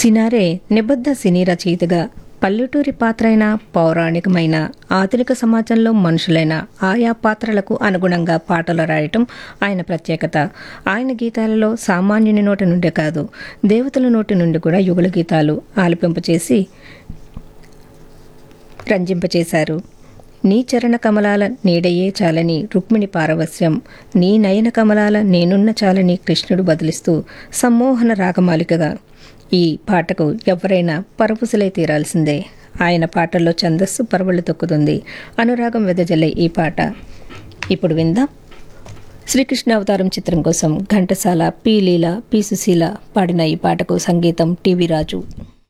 సినారే నిబద్ధ సినీ రచయితగా పల్లెటూరి పాత్రైన పౌరాణికమైన ఆధునిక సమాజంలో మనుషులైన ఆయా పాత్రలకు అనుగుణంగా పాటలు రాయటం ఆయన ప్రత్యేకత ఆయన గీతాలలో సామాన్యుని నోటి నుండి కాదు దేవతల నోటి నుండి కూడా యుగల గీతాలు ఆలపింపచేసి రంజింపచేశారు నీ చరణ కమలాల నీడయే చాలని రుక్మిణి పారవస్యం నీ నయన కమలాల నేనున్న చాలని కృష్ణుడు బదిలిస్తూ సమ్మోహన రాగమాలికగా ఈ పాటకు ఎవరైనా పరపుసులై తీరాల్సిందే ఆయన పాటల్లో ఛందస్సు పరవళ్ళు తొక్కుతుంది అనురాగం వెదజల్లే ఈ పాట ఇప్పుడు విందాం శ్రీకృష్ణ అవతారం చిత్రం కోసం ఘంటసాల పి లీల పి సుశీల పాడిన ఈ పాటకు సంగీతం టీవీ రాజు